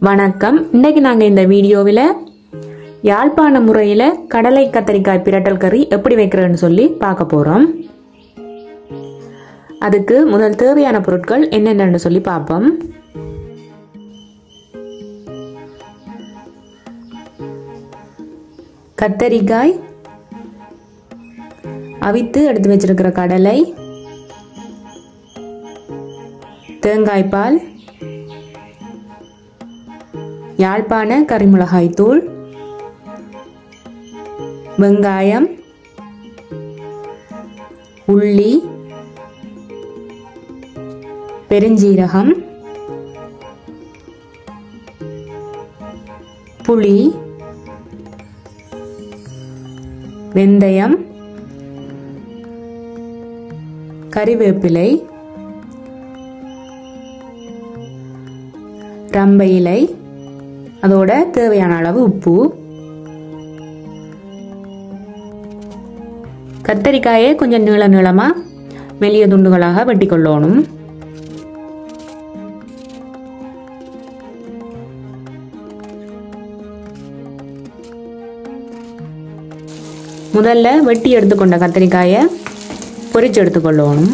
வணக்கம் இன்னைக்கு நாங்கள் இந்த வீடியோவில் யாழ்ப்பாண முறையில் கடலை கத்தரிக்காய் பிரட்டல் கறி எப்படி வைக்கிறேன்னு சொல்லி பார்க்க போகிறோம் அதுக்கு முதல் தேவையான பொருட்கள் என்னென்னு சொல்லி பார்ப்போம் கத்தரிக்காய் அவித்து எடுத்து வச்சிருக்கிற கடலை தேங்காய் பால் யாழ்ப்பாண கரிமிளகாய் தூள் வெங்காயம் உள்ளி பெருஞ்சீரகம் புளி வெந்தயம் கறிவேப்பிலை ரம்ப இலை அதோட தேவையான அளவு உப்பு கத்தரிக்காயை கொஞ்சம் நீள நீளமா மெல்லிய துண்டுகளாக வெட்டி கொள்ளணும் முதல்ல வெட்டி எடுத்துக்கொண்ட கத்திரிக்காயை பொரிச்சு எடுத்துக்கொள்ளணும்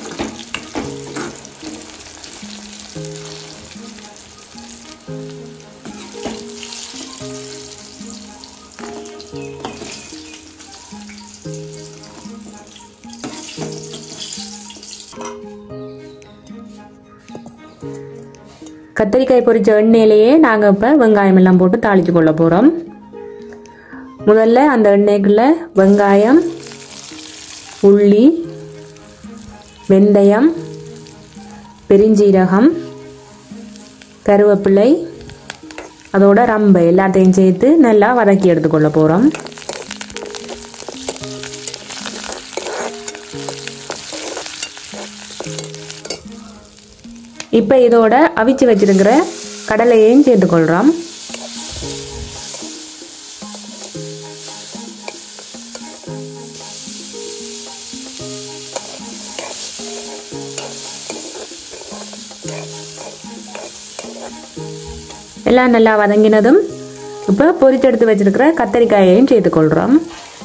கத்திரிக்காய் பொரிச்ச எண்ணெயிலேயே நாங்கள் இப்போ வெங்காயம் எல்லாம் போட்டு தாளித்து கொள்ள போகிறோம் முதல்ல அந்த எண்ணெய்க்குள்ள வெங்காயம் உள்ளி வெந்தயம் பெருஞ்சீரகம் கருவேப்பிலை அதோட ரம்பு எல்லாத்தையும் சேர்த்து நல்லா வதக்கி எடுத்துக்கொள்ள போகிறோம் இப்போ இதோட அவிச்சு வச்சிருக்கிற கடலையையும் சேர்த்துக்கொள்கிறோம் எல்லாம் நல்லா வதங்கினதும் இப்போ பொரிச்செடுத்து வச்சிருக்கிற கத்தரிக்காயையும் சேர்த்துக்கொள்கிறோம்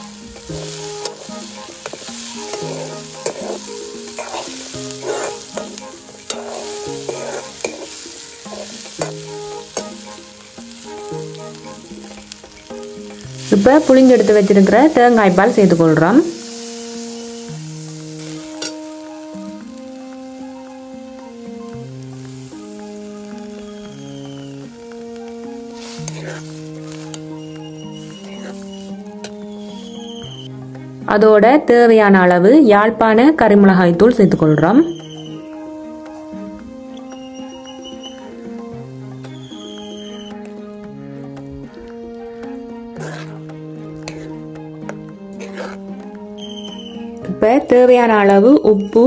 இப்போ புளிஞ்சு எடுத்து வச்சிருக்கிற தேங்காய் பால் சேர்த்துக்கொள்கிறோம் அதோட தேவையான அளவு யாழ்ப்பாண கரிமிளகாய் தூள் சேர்த்துக்கொள்கிறோம் இப்போ தேவையான அளவு உப்பு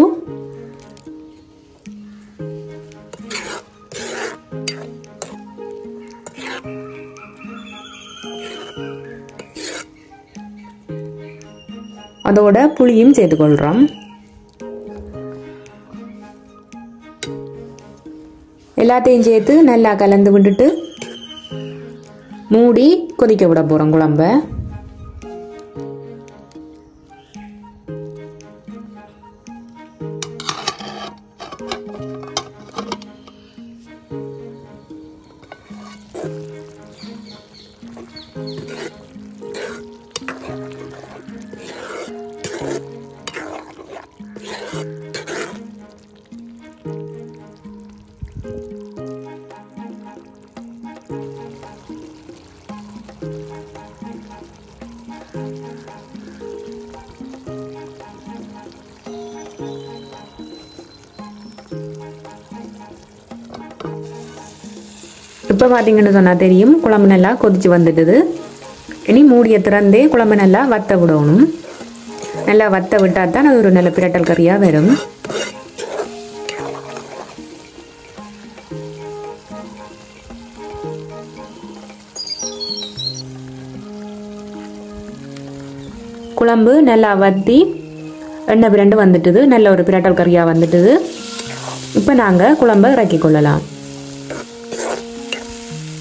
அதோட புளியும் சேர்த்துக்கொள்கிறோம் எல்லாத்தையும் சேர்த்து நல்லா கலந்து விட்டுட்டு மூடி கொதிக்க விட போகிறோம் குழம்ப இப்போ பார்த்தீங்கன்னு சொன்னால் தெரியும் குழம்பு நல்லா கொதிச்சு வந்துட்டுது இனி மூடிய திறந்தே குழம்பு நல்லா வத்த விடணும் நல்லா வத்த விட்டால் தான் அது ஒரு நல்ல பிரட்டல் கறியாக வரும் குழம்பு நல்லா வத்தி எண்ணெய் பிரண்டு வந்துட்டுது நல்ல ஒரு பிரட்டல் கறியாக வந்துட்டுது இப்போ நாங்கள் குழம்பை இறக்கி கொள்ளலாம்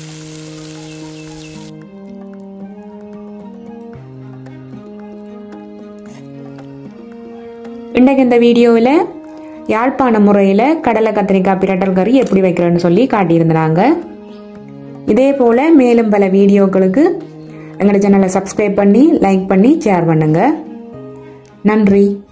இன்றைக்கு இந்த வீடியோவில் யாழ்ப்பாண முறையில் கடலை கத்திரிக்காய் பிரட்டல் கறி எப்படி வைக்கிறேன்னு சொல்லி காட்டியிருந்தாங்க இதே போல் மேலும் பல வீடியோக்களுக்கு எங்களோட சேனலை சப்ஸ்கிரைப் பண்ணி லைக் பண்ணி ஷேர் பண்ணுங்கள் நன்றி